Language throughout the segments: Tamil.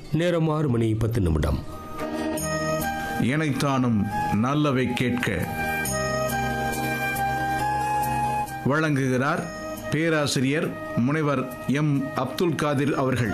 நேரம் ஆறு மணி பத்து நிமிடம் இணைத்தானும் நல்லவை கேட்க வழங்குகிறார் பேராசிரியர் முனைவர் எம் அப்துல் காதிர் அவர்கள்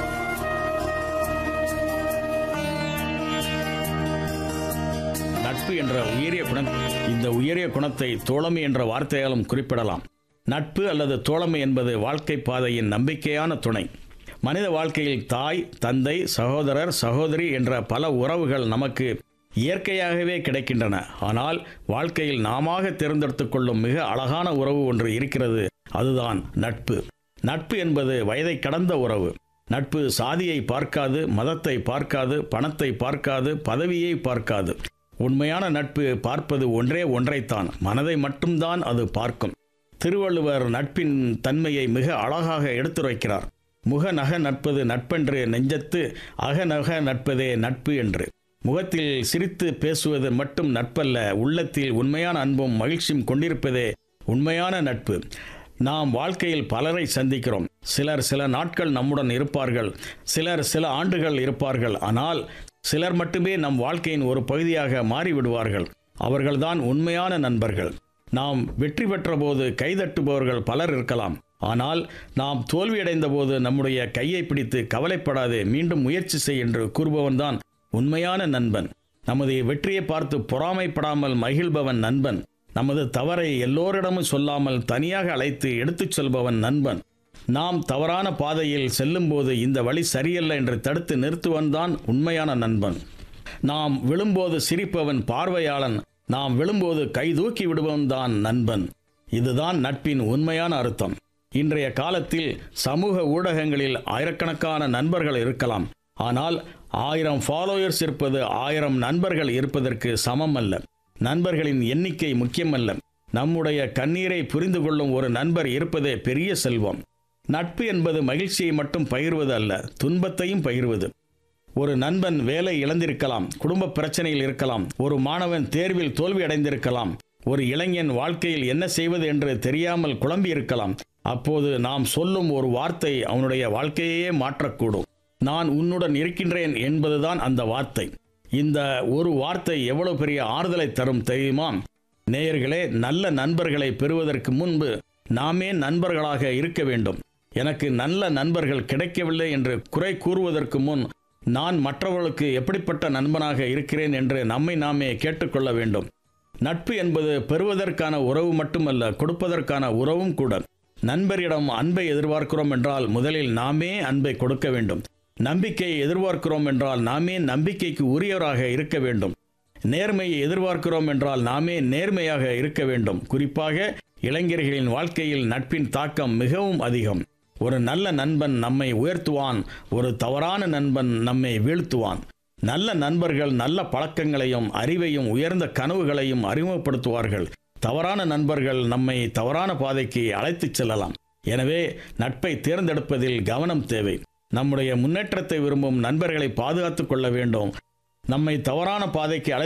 நட்பு என்ற உயரிய குணம் இந்த உயரிய குணத்தை தோழமை என்ற வார்த்தையாலும் குறிப்பிடலாம் நட்பு அல்லது தோழமை என்பது வாழ்க்கை பாதையின் நம்பிக்கையான துணை மனித வாழ்க்கையில் தாய் தந்தை சகோதரர் சகோதரி என்ற பல உறவுகள் நமக்கு இயற்கையாகவே கிடைக்கின்றன ஆனால் வாழ்க்கையில் நாமாக தேர்ந்தெடுத்துக் கொள்ளும் மிக அழகான உறவு ஒன்று இருக்கிறது அதுதான் நட்பு நட்பு என்பது வயதை கடந்த உறவு நட்பு சாதியை பார்க்காது மதத்தை பார்க்காது பணத்தை பார்க்காது பதவியை பார்க்காது உண்மையான நட்பு பார்ப்பது ஒன்றே ஒன்றைத்தான் மனதை மட்டும்தான் அது பார்க்கும் திருவள்ளுவர் நட்பின் தன்மையை மிக அழகாக எடுத்துரைக்கிறார் முக நக நட்பது நட்பென்று நெஞ்சத்து அகநக நட்பதே நட்பு என்று முகத்தில் சிரித்து பேசுவது மட்டும் நட்பல்ல உள்ளத்தில் உண்மையான அன்பும் மகிழ்ச்சியும் கொண்டிருப்பதே உண்மையான நட்பு நாம் வாழ்க்கையில் பலரை சந்திக்கிறோம் சிலர் சில நாட்கள் நம்முடன் இருப்பார்கள் சிலர் சில ஆண்டுகள் இருப்பார்கள் ஆனால் சிலர் மட்டுமே நம் வாழ்க்கையின் ஒரு பகுதியாக மாறிவிடுவார்கள் அவர்கள்தான் உண்மையான நண்பர்கள் நாம் வெற்றி பெற்ற போது கைதட்டுபவர்கள் பலர் இருக்கலாம் ஆனால் நாம் தோல்வியடைந்த போது நம்முடைய கையை பிடித்து கவலைப்படாதே மீண்டும் முயற்சி செய் என்று கூறுபவன்தான் உண்மையான நண்பன் நமது வெற்றியை பார்த்து பொறாமைப்படாமல் மகிழ்பவன் நண்பன் நமது தவறை எல்லோரிடமும் சொல்லாமல் தனியாக அழைத்து எடுத்துச் செல்பவன் நண்பன் நாம் தவறான பாதையில் செல்லும்போது இந்த வழி சரியல்ல என்று தடுத்து நிறுத்துவன்தான் உண்மையான நண்பன் நாம் விழும்போது சிரிப்பவன் பார்வையாளன் நாம் விழும்போது கை தூக்கி விடுபவன் தான் நண்பன் இதுதான் நட்பின் உண்மையான அர்த்தம் இன்றைய காலத்தில் சமூக ஊடகங்களில் ஆயிரக்கணக்கான நண்பர்கள் இருக்கலாம் ஆனால் ஆயிரம் ஃபாலோயர்ஸ் இருப்பது ஆயிரம் நண்பர்கள் இருப்பதற்கு சமம் அல்ல நண்பர்களின் எண்ணிக்கை முக்கியமல்ல நம்முடைய கண்ணீரை புரிந்து கொள்ளும் ஒரு நண்பர் இருப்பதே பெரிய செல்வம் நட்பு என்பது மகிழ்ச்சியை மட்டும் பகிர்வது அல்ல துன்பத்தையும் பகிர்வது ஒரு நண்பன் வேலை இழந்திருக்கலாம் குடும்ப பிரச்சனையில் இருக்கலாம் ஒரு மாணவன் தேர்வில் தோல்வி அடைந்திருக்கலாம் ஒரு இளைஞன் வாழ்க்கையில் என்ன செய்வது என்று தெரியாமல் குழம்பி இருக்கலாம் அப்போது நாம் சொல்லும் ஒரு வார்த்தை அவனுடைய வாழ்க்கையே மாற்றக்கூடும் நான் உன்னுடன் இருக்கின்றேன் என்பதுதான் அந்த வார்த்தை இந்த ஒரு வார்த்தை எவ்வளவு பெரிய ஆறுதலை தரும் தெரியுமா நேயர்களே நல்ல நண்பர்களை பெறுவதற்கு முன்பு நாமே நண்பர்களாக இருக்க வேண்டும் எனக்கு நல்ல நண்பர்கள் கிடைக்கவில்லை என்று குறை கூறுவதற்கு முன் நான் மற்றவர்களுக்கு எப்படிப்பட்ட நண்பனாக இருக்கிறேன் என்று நம்மை நாமே கேட்டுக்கொள்ள வேண்டும் நட்பு என்பது பெறுவதற்கான உறவு மட்டுமல்ல கொடுப்பதற்கான உறவும் கூட நண்பரிடம் அன்பை எதிர்பார்க்கிறோம் என்றால் முதலில் நாமே அன்பை கொடுக்க வேண்டும் நம்பிக்கையை எதிர்பார்க்கிறோம் என்றால் நாமே நம்பிக்கைக்கு உரியவராக இருக்க வேண்டும் நேர்மையை எதிர்பார்க்கிறோம் என்றால் நாமே நேர்மையாக இருக்க வேண்டும் குறிப்பாக இளைஞர்களின் வாழ்க்கையில் நட்பின் தாக்கம் மிகவும் அதிகம் ஒரு நல்ல நண்பன் நம்மை உயர்த்துவான் ஒரு தவறான நண்பன் நம்மை வீழ்த்துவான் நல்ல நண்பர்கள் நல்ல பழக்கங்களையும் அறிவையும் உயர்ந்த கனவுகளையும் அறிமுகப்படுத்துவார்கள் தவறான நண்பர்கள் நம்மை தவறான பாதைக்கு அழைத்துச் செல்லலாம் எனவே நட்பை தேர்ந்தெடுப்பதில் கவனம் தேவை நம்முடைய முன்னேற்றத்தை விரும்பும் நண்பர்களை பாதுகாத்துக் கொள்ள வேண்டும் நம்மை தவறான பாதைக்கு அழை